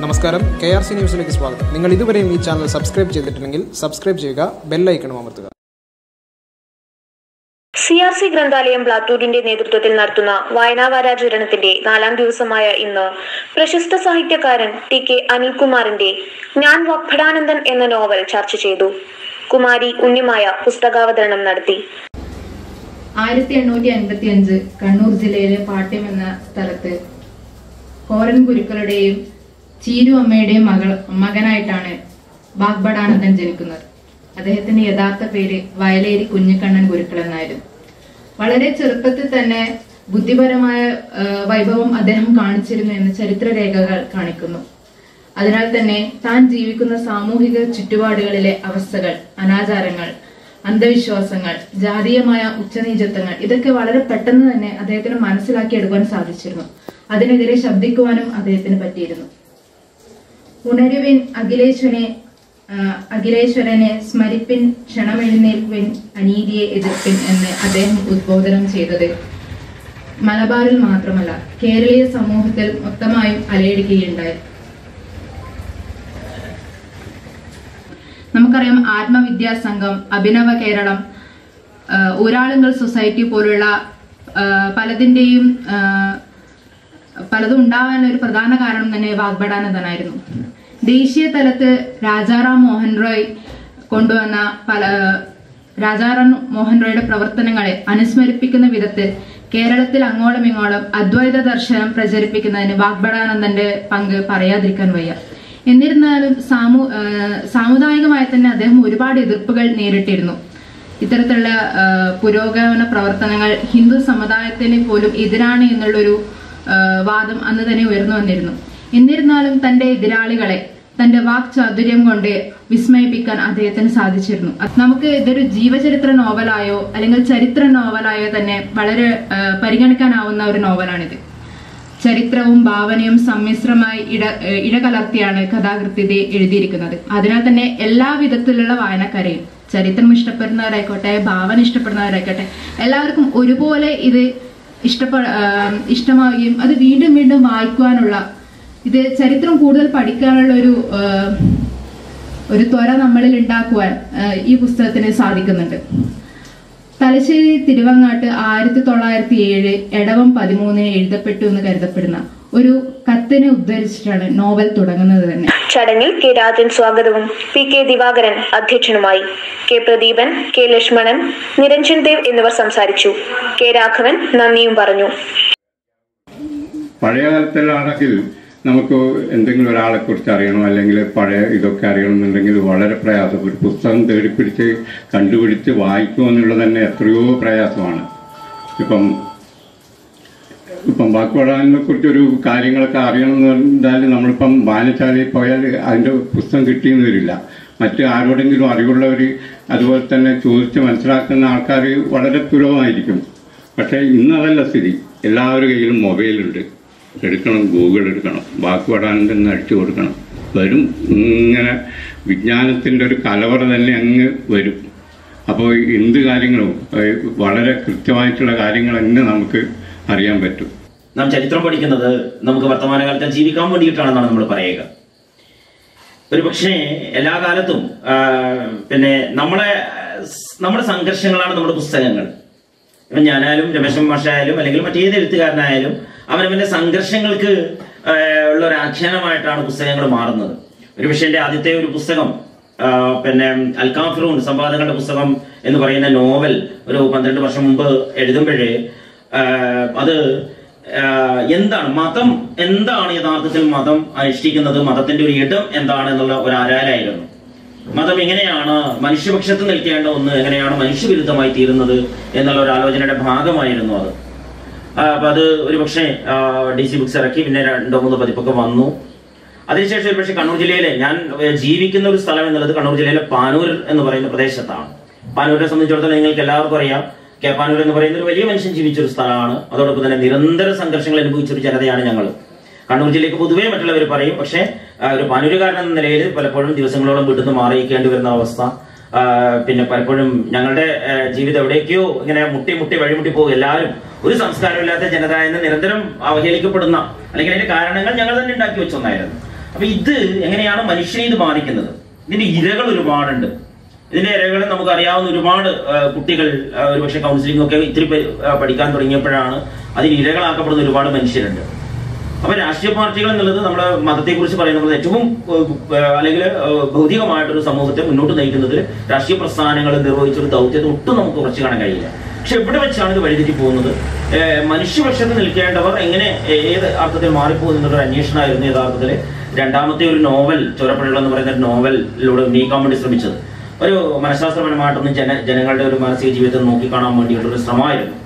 നമസ്കാരം K R C ന്യൂസിലേക്ക് സ്വാഗതം നിങ്ങൾ ഇതുവരെയും ഈ ചാനൽ സബ്സ്ക്രൈബ് ചെയ്തിട്ടില്ലെങ്കിൽ സബ്സ്ക്രൈബ് ചെയ്യുക ബെല്ലൈക്കണും അമർത്തുക സി ആർ സി ഗ്രന്ഥാലയം ബ്ലാത്തൂരിന്റെ നേതൃത്വത്തിൽ നടത്തുന്ന വായനാവാരാചരണത്തിന്റെ നാലാം ദിവസമായ ഇന്ന് പ്രശസ്ത സാഹിത്യകാരൻ ടി കെ അനിൽകുമാറിന്റെ ഞാൻ വക്ഫടാനന്ദൻ എന്ന നോവൽ ചർച്ച ചെയ്തു കുമാരി ഉണ്ണിമായ പുസ്തകാവതരണം നടത്തി ആയിരത്തി എണ്ണൂറ്റി അൻപത്തി അഞ്ച് കണ്ണൂർ ജില്ലയിലെ പാട്യം എന്ന സ്ഥലത്ത് കോരൻ ഗുരുക്കളുടെയും ചീരു അമ്മയുടെയും മകൾ മകനായിട്ടാണ് വാഗ്ബടാനന്ദൻ ജനിക്കുന്നത് അദ്ദേഹത്തിന്റെ യഥാർത്ഥ പേര് വയലേരി കുഞ്ഞിക്കണ്ണൻ ഗുരുക്കൾ എന്നായിരുന്നു വളരെ ചെറുപ്പത്തിൽ തന്നെ ബുദ്ധിപരമായ ആ, വൈഭവം അദ്ദേഹം കാണിച്ചിരുന്നു എന്ന് ചരിത്രരേഖകൾ കാണിക്കുന്നു അതിനാൽ തന്നെ താൻ ജീവിക്കുന്ന സാമൂഹിക ചുറ്റുപാടുകളിലെ അവസ്ഥകൾ അനാചാരങ്ങൾ അന്ധവിശ്വാസങ്ങൾ ജാതീയമായ ഉച്ചനീചത്വങ്ങൾ ഇതൊക്കെ വളരെ പെട്ടെന്ന് തന്നെ അദ്ദേഹത്തിന് മനസ്സിലാക്കിയെടുക്കാൻ സാധിച്ചിരുന്നു അതിനെതിരെ ശബ്ദിക്കുവാനും അദ്ദേഹത്തിന് പറ്റിയിരുന്നു ഉണരുവിൻ അഖിലേശ്വരനെ ആ, അഖിലേശ്വരനെ സ്മരിപ്പിൻ ക്ഷണമെഴുന്നേൽപ്പിൻ അനീതിയെ എതിർപ്പിൻ എന്ന് അദ്ദേഹം ഉദ്ബോധനം ചെയ്തത് മലബാറിൽ മാത്രമല്ല കേരളീയ സമൂഹത്തിൽ മൊത്തമായും അലയടിക്കുകയുണ്ടായി നമുക്കറിയാം ആത്മവിദ്യാ സംഘം അഭിനവ കേരളം ആ, ഊരാളുങ്കൽ സൊസൈറ്റി പോലുള്ള ആ, പലതിന്റെയും ആ, പലതും ഉണ്ടാവാനുള്ള ഒരു പ്രധാന കാരണം തന്നെ വാഗ്ബടാനന്ദനായിരുന്നു ദേശീയ തലത്ത് രാജാറാം മോഹൻ റോയ് കൊണ്ടുവന്ന പല രാജാറാം മോഹൻ റോയുടെ പ്രവർത്തനങ്ങളെ അനുസ്മരിപ്പിക്കുന്ന വിധത്തിൽ കേരളത്തിൽ അങ്ങോളം ഇങ്ങോളം അദ്വൈത ദർശനം പ്രചരിപ്പിക്കുന്നതിന് വാഗ്ബടാനന്ദന്റെ പങ്ക് പറയാതിരിക്കാൻ വയ്യ എന്നിരുന്നാലും സാമൂ ആ, സാമുദായികമായി തന്നെ അദ്ദേഹം ഒരുപാട് എതിർപ്പുകൾ നേരിട്ടിരുന്നു ഇത്തരത്തിലുള്ള ആ, പുരോഗമന പ്രവർത്തനങ്ങൾ ഹിന്ദു സമുദായത്തിന് പോലും എതിരാണ് എന്നുള്ളൊരു ആ, വാദം അന്ന് തന്നെ ഉയർന്നു വന്നിരുന്നു എന്നിരുന്നാലും തന്റെ എതിരാളികളെ തന്റെ വാക് ചാതുര്യം കൊണ്ട് വിസ്മയിപ്പിക്കാൻ അദ്ദേഹത്തിന് സാധിച്ചിരുന്നു അത് നമുക്ക് ഇതൊരു ജീവചരിത്ര നോവലായോ അല്ലെങ്കിൽ ചരിത്ര നോവലായോ തന്നെ വളരെ ആ, പരിഗണിക്കാനാവുന്ന ഒരു നോവലാണിത് ചരിത്രവും ഭാവനയും സമ്മിശ്രമായി ഇട ഏഹ് ഇടകലർത്തിയാണ് കഥാകൃത്യത എഴുതിയിരിക്കുന്നത് അതിനാൽ തന്നെ എല്ലാ വിധത്തിലുള്ള വായനക്കാരെയും ചരിത്രം ഇഷ്ടപ്പെടുന്നവരായിക്കോട്ടെ ഭാവന ഇഷ്ടപ്പെടുന്നവരായിക്കോട്ടെ എല്ലാവർക്കും ഒരുപോലെ ഇത് ഇഷ്ടപ്പെ ആഹ് ഇഷ്ടമാവുകയും അത് വീണ്ടും വീണ്ടും വായിക്കുവാനുള്ള ഇത് ചരിത്രം കൂടുതൽ പഠിക്കാനുള്ള ഒരു ആഹ് ഒരു ത്വര നമ്മളിൽ ഉണ്ടാക്കുവാൻ ആഹ് ഈ പുസ്തകത്തിന് സാധിക്കുന്നുണ്ട് തലശ്ശേരി തിരുവങ്ങാട്ട് ആയിരത്തി തൊള്ളായിരത്തി ഏഴ് എടവം പതിമൂന്നിന് എഴുതപ്പെട്ടു എന്ന് കരുതപ്പെടുന്ന ഒരു കത്തിനെ ഉദ്ധരിച്ചിട്ടാണ് നോവൽ തുടങ്ങുന്നത് തന്നെ ചടങ്ങിൽ കെ രാജൻ സ്വാഗതവും പി കെ ദിവാകരൻ അധ്യക്ഷനുമായി കെ പ്രദീപൻ കെ ലക്ഷ്മണൻ നിരഞ്ജൻ ദേവ് എന്നിവർ സംസാരിച്ചു കെ രാഘവൻ നന്ദിയും പറഞ്ഞു പഴയ കാലത്തിലാണെങ്കിൽ നമുക്ക് എന്തെങ്കിലും ഒരാളെ കുറിച്ച് അറിയണം അല്ലെങ്കിൽ പഴയ ഇതൊക്കെ അറിയണമെന്നുണ്ടെങ്കിൽ വളരെ പ്രയാസം ഒരു പുസ്തകം തേടിപ്പിടിച്ച് കണ്ടുപിടിച്ച് വായിക്കുക എന്നുള്ളത് തന്നെ എത്രയോ പ്രയാസമാണ് ഇപ്പം ഇപ്പം വാക്കുപടാനെ കുറിച്ചൊരു കാര്യങ്ങളൊക്കെ അറിയണമെന്നുണ്ടാൽ നമ്മളിപ്പം വായനശാലയിൽ പോയാൽ അതിൻ്റെ പുസ്തകം കിട്ടിയെന്ന് വരില്ല മറ്റ് ആരോടെങ്കിലും അറിവുള്ളവർ അതുപോലെ തന്നെ ചോദിച്ച് മനസ്സിലാക്കുന്ന ആൾക്കാർ വളരെ പുരവമായിരിക്കും പക്ഷേ ഇന്ന് അതല്ല സ്ഥിതി എല്ലാവരുടെ കയ്യിലും മൊബൈലുണ്ട് എടുക്കണം ഗൂഗിൾ എടുക്കണം വാക്കുപടാൻ്റെ അടിച്ചു കൊടുക്കണം വരും ഇങ്ങനെ വിജ്ഞാനത്തിൻ്റെ ഒരു കലവറ തന്നെ അങ്ങ് വരും അപ്പോൾ എന്ത് കാര്യങ്ങളും ഏഹ്, വളരെ കൃത്യമായിട്ടുള്ള കാര്യങ്ങൾ തന്നെ നമുക്ക് അറിയാൻ പറ്റും നാം ചരിത്രം പഠിക്കുന്നത് നമുക്ക് വർത്തമാനകാലത്ത് ജീവിക്കാൻ വേണ്ടിയിട്ടാണെന്നാണ് നമ്മൾ പറയുക ഒരു പക്ഷേ എല്ലാ കാലത്തും ആ, പിന്നെ നമ്മളെ നമ്മുടെ സംഘർഷങ്ങളാണ് നമ്മുടെ പുസ്തകങ്ങൾ ഇപ്പം ഞാനായാലും രമേശൻ മാഷായാലും അല്ലെങ്കിൽ മറ്റേത് എഴുത്തുകാരനായാലും അവനവന്റെ സംഘർഷങ്ങൾക്ക് ആ, ഉള്ള ഒരു ആഖ്യാനമായിട്ടാണ് പുസ്തകങ്ങൾ മാറുന്നത് ഒരു പക്ഷേ എൻ്റെ ആദ്യത്തെ ഒരു പുസ്തകം ആ, പിന്നെ അൽക്കാഫിറൂൺ സംവാദങ്ങളുടെ പുസ്തകം എന്ന് പറയുന്ന നോവൽ ഒരു പന്ത്രണ്ട് വർഷം മുമ്പ് എഴുതുമ്പോഴേ ആ, അത് ആ, എന്താണ് മതം എന്താണ് യഥാർത്ഥത്തിൽ മതം അനുഷ്ഠിക്കുന്നത് മതത്തിന്റെ ഒരു ഇടം എന്താണ് എന്നുള്ള ഒരു ആരാലായിരുന്നു മതം എങ്ങനെയാണ് മനുഷ്യപക്ഷത്ത് നിൽക്കേണ്ട ഒന്ന് എങ്ങനെയാണ് മനുഷ്യവിരുദ്ധമായി തീരുന്നത് എന്നുള്ള ഒരു ആലോചനയുടെ ഭാഗമായിരുന്നു അത് ആ, അപ്പൊ അത് ഒരു പക്ഷേ ഡി സി ബുക്സ് ഇറക്കി പിന്നെ രണ്ടോ മൂന്നോ പതിപ്പൊക്കെ വന്നു അതിനുശേഷം ഒരു പക്ഷേ കണ്ണൂർ ജില്ലയിലെ ഞാൻ ഏഹ്, ജീവിക്കുന്ന ഒരു സ്ഥലം എന്നുള്ളത് കണ്ണൂർ ജില്ലയിലെ പാനൂർ എന്ന് പറയുന്ന പ്രദേശത്താണ് പാനൂരിനെ സംബന്ധിച്ചിടത്തോളം നിങ്ങൾക്ക് എല്ലാവർക്കും അറിയാം കെ പാനൂർ എന്ന് പറയുന്ന ഒരു വലിയ മനുഷ്യൻ ജീവിച്ച ഒരു സ്ഥലമാണ് അതോടൊപ്പം തന്നെ നിരന്തര സംഘർഷങ്ങൾ അനുഭവിച്ച ഒരു ജനതയാണ് ഞങ്ങൾ കണ്ണൂർ ജില്ലയ്ക്ക് പൊതുവേ മറ്റുള്ളവർ പറയും പക്ഷേ ആ, ഒരു പാനൂരുകാരൻ എന്ന നിലയിൽ പലപ്പോഴും ദിവസങ്ങളോളം വീട്ടിൽ നിന്ന് മാറിയിക്കേണ്ടി വരുന്ന അവസ്ഥ ആ, പിന്നെ പലപ്പോഴും ഞങ്ങളുടെ ആ, ജീവിതം എവിടേക്കോ ഇങ്ങനെ മുട്ടി മുട്ടി വഴിമുട്ടി പോകും എല്ലാവരും ഒരു സംസ്കാരമില്ലാത്ത ജനത എന്ന് നിരന്തരം അവഹേളിക്കപ്പെടുന്ന അല്ലെങ്കിൽ അതിന്റെ കാരണങ്ങൾ ഞങ്ങൾ തന്നെ ഉണ്ടാക്കി വെച്ചൊന്നായിരുന്നു അപ്പൊ ഇത് എങ്ങനെയാണ് മനുഷ്യനെ ഇത് ബാധിക്കുന്നത് ഇതിന്റെ ഇരകൾ ഒരുപാടുണ്ട് ഇതിന്റെ ഇരകൾ നമുക്ക് അറിയാവുന്ന ഒരുപാട് ആ, കുട്ടികൾ ആ, ഒരുപക്ഷെ കൗൺസിലിംഗ് ഒക്കെ ഇത്തിരി പേര് ആ, പഠിക്കാൻ തുടങ്ങിയപ്പോഴാണ് അതിന് ഇരകളാക്കപ്പെടുന്ന ഒരുപാട് മനുഷ്യരുണ്ട് അപ്പൊ രാഷ്ട്രീയ പാർട്ടികൾ എന്നുള്ളത് നമ്മുടെ മതത്തെ കുറിച്ച് പറയുന്നത് ഏറ്റവും ഏഹ്, അല്ലെങ്കിൽ ഏഹ്, ഭൗതികമായിട്ടൊരു സമൂഹത്തെ മുന്നോട്ട് നയിക്കുന്നതിൽ രാഷ്ട്രീയ പ്രസ്ഥാനങ്ങൾ നിർവഹിച്ച ഒരു ദൗത്യത്തെ ഒട്ടും നമുക്ക് കുറച്ച് കാണാൻ കഴിയില്ല പക്ഷെ എവിടെ വെച്ചാണ് ഇത് വഴിതെറ്റി പോകുന്നത് ഏഹ്, മനുഷ്യപക്ഷത്ത് നിൽക്കേണ്ടവർ എങ്ങനെ ഏത് അർത്ഥത്തിൽ മാറിപ്പോകും എന്നുള്ളൊരു അന്വേഷണമായിരുന്നു യഥാർത്ഥത്തിൽ രണ്ടാമത്തെ ഒരു നോവൽ ചോരപ്പുഴകൾ എന്ന് പറയുന്ന ഒരു നോവലിലൂടെ ഉന്നയിക്കാൻ വേണ്ടി ശ്രമിച്ചത് ഒരു മനഃശാസ്ത്രപരമായിട്ടൊന്നും ജന ജനങ്ങളുടെ ഒരു മാനസിക ജീവിതത്തെ നോക്കിക്കാണാൻ വേണ്ടിയിട്ടുള്ള ഒരു ശ്രമമായിരുന്നു